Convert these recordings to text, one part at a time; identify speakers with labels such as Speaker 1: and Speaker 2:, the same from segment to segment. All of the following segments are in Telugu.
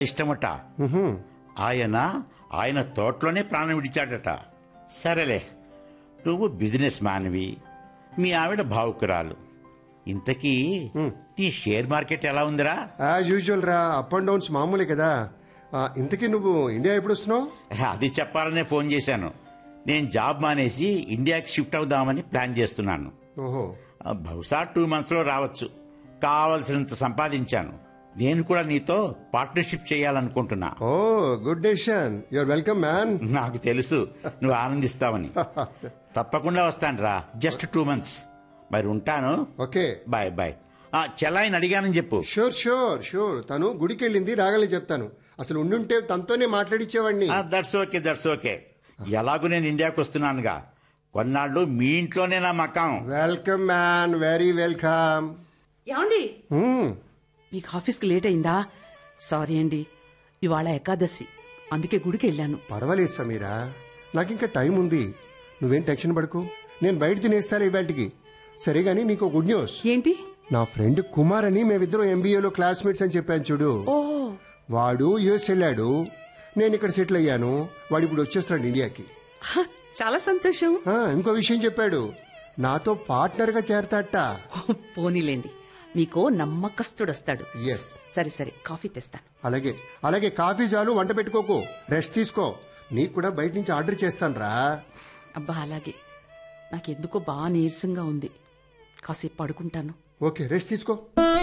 Speaker 1: ఇష్టమట ఆయన ఆయన తోటలోనే ప్రాణం విడిచాడట సరేలే నువ్వు బిజినెస్ మ్యాన్వి మీ ఆవిడ భావుకురాలు ఇంతకీ నీ షేర్ మార్కెట్ ఎలా ఉందిరా
Speaker 2: యాజ్ యూజువల్ రా అప్ అండ్ డౌన్స్ మామూలే కదా ఆ, ఇంతకీ నువ్వు ఇండియా ఎప్పుడు వస్తున్నావు
Speaker 1: అది చెప్పాలనే ఫోన్ చేశాను నేను జాబ్ మానేసి ఇండియాకి షిఫ్ట్ అవుదామని ప్లాన్ చేస్తున్నాను
Speaker 2: ఓహో
Speaker 1: ఆ, బహుశా టూ మంత్స్లో రావచ్చు కావలసినంత సంపాదించాను నేను కూడా నీతో పార్ట్నర్షిప్ చేయాలనుకుంటున్నా
Speaker 2: oh good decision your welcome man
Speaker 1: నాకు తెలుసు నువ్వు ఆనందిస్తావని తప్పకుండా వస్తాను రా జస్ట్ టూ మంత్స్ మరి ఉంటాను
Speaker 2: ఓకే
Speaker 1: బాయ్ బాయ్ ఆ, చెల్లాయిని అడిగానని చెప్పు
Speaker 2: షూర్ షూర్ షూర్ తను గుడికి వెళ్ళింది రాగానే చెప్తాను అసలు ఉండుంటే తనతోనే మాట్లాడిచ్చేవాడిని
Speaker 1: దట్స్ ఓకే దట్స్ ఓకే ఎలాగూ నేను ఇండియాకి వస్తున్నానుగా కొన్నాళ్ళు మీ ఇంట్లోనే నా మకాం
Speaker 2: వెల్కమ్ మ్యాన్ వెరీ వెల్కమ్
Speaker 3: ఏమండి మీకు ఆఫీస్కి లేట్ అయిందా సారీ అండి ఇవాళ ఏకాదశి అందుకే గుడికి వెళ్ళాను
Speaker 2: పర్వాలేదు సమీరా నాకు ఇంకా టైం ఉంది నువ్వేం టెన్షన్ పడకు నేను బయట తినేస్తాను ఇవాటికి సరే గానీ నీకు గుడ్ న్యూస్
Speaker 3: ఏంటి
Speaker 2: నా ఫ్రెండ్ కుమార్ అని మేమిద్దరం ఎంబీఏలో క్లాస్మేట్స్ అని చెప్పాను చూడు
Speaker 3: ఓ
Speaker 2: వాడు యుఎస్ వెళ్ళాడు నేను ఇక్కడ సెటిల్ అయ్యాను వాడు ఇప్పుడు వచ్చేస్తాడు ఇండియాకి
Speaker 3: హ, చాలా సంతోషం
Speaker 2: ఆ, ఇంకో విషయం చెప్పాడు నాతో పార్ట్నర్ గా చేరతాట
Speaker 3: పోనీలేండి మీకు నమ్మకస్తుడు వస్తాడు
Speaker 2: Yes.
Speaker 3: సరే సరే కాఫీ తెస్తాను
Speaker 2: అలాగే అలాగే కాఫీ చాలు వంట పెట్టుకోకు రెస్ట్ తీసుకో నీకు కూడా బయట నుంచి ఆర్డర్ చేస్తాను రా
Speaker 3: అబ్బా అలాగే నాకెందుకో బాగా నీరసంగా ఉంది కాసేపు పడుకుంటాను
Speaker 2: ఓకే రెస్ట్ తీసుకో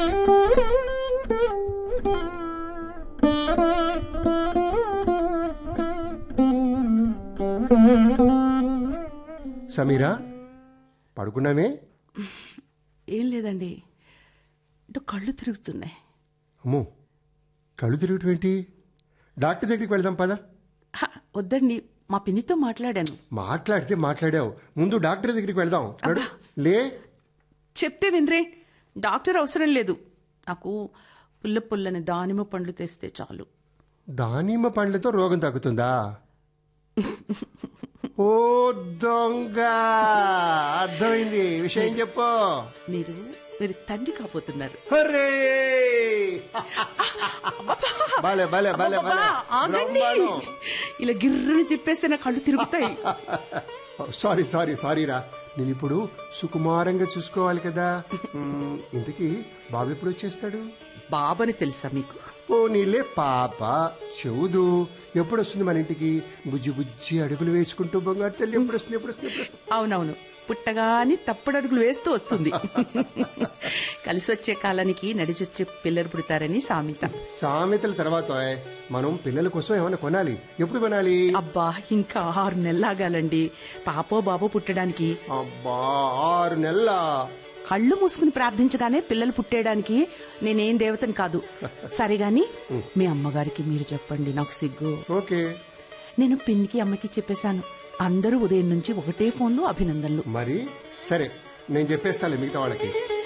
Speaker 2: సమీరా పడుకున్నామే
Speaker 3: ఏం లేదండి ఇటు కళ్ళు తిరుగుతున్నాయి
Speaker 2: అమ్మో కళ్ళు తిరగటం ఏంటి డాక్టర్ దగ్గరికి వెళ్దాం పదా
Speaker 3: హ, వద్దండి మా పిన్నితో మాట్లాడాను
Speaker 2: మాట్లాడితే మాట్లాడావు ముందు డాక్టర్ దగ్గరికి వెళ్దాం నడు. లే
Speaker 3: చెప్తే వినరే డాక్టర్ అవసరం లేదు నాకు పుల్ల పుల్లని దానిమ్మ పండ్లు తెస్తే చాలు
Speaker 2: దానిమ్మ పండ్లతో రోగం తగ్గుతుందా ఓ దొంగ అర్థమైంది విషయం చెప్పు
Speaker 3: మీరు మీరు తండ్రి కాబోతున్నారు
Speaker 2: హర్రే భలే భలే భలే భలే
Speaker 3: అబ్బా, ఆగండి
Speaker 2: బ్రహ్మాండం.
Speaker 3: ఇలా గిర్రని తిప్పేస్తే నా కళ్ళు తిరుగుతాయి
Speaker 2: సారీ సారీ సారీ రా నేను ఇప్పుడు సుకుమారంగా చూసుకోవాలి కదా మ్మ్, ఇంతకీ బాబు ఎప్పుడు వచ్చేస్తాడు
Speaker 3: బాబని తెలుసా మీకు
Speaker 2: పోనీలే పాప చెవుదు ఎప్పుడు వస్తుంది మన ఇంటికి బుజ్జి బుజ్జి అడుగులు వేసుకుంటూ బంగారు తల్లి ఎప్పుడు వస్తుంది ఎప్పుడు వస్తుంది ఎప్పుడు వస్తుంది
Speaker 3: అవునవును పుట్టగాని తప్పడడుగులు వేస్తూ వస్తుంది కలిసి వచ్చే కాలానికి నడిచొచ్చే పిల్లలు పుడతారని సామెత
Speaker 2: సామెతల తర్వాత మనం పిల్లల కోసం ఏమైనా కొనాలి ఎప్పుడు కొనాలి
Speaker 3: అబ్బా ఇంకా ఆరు నెలలాగాలండి పాపో బాబో పుట్టడానికి
Speaker 2: అబ్బా ఆరు నెలల
Speaker 3: కళ్ళు మూసుకుని ప్రార్థించగానే పిల్లలు పుట్టేయడానికి నేనేం దేవతని కాదు సరే గాని మీ అమ్మగారికి మీరు చెప్పండి నాకు సిగ్గు
Speaker 2: ఓకే
Speaker 3: నేను పిన్నికి అమ్మకి చెప్పేశాను అందరూ ఉదయం నుంచి ఒకటే ఫోన్లో అభినందనలు
Speaker 2: మరి సరే నేను చెప్పేస్తాను మిగతా వాళ్ళకి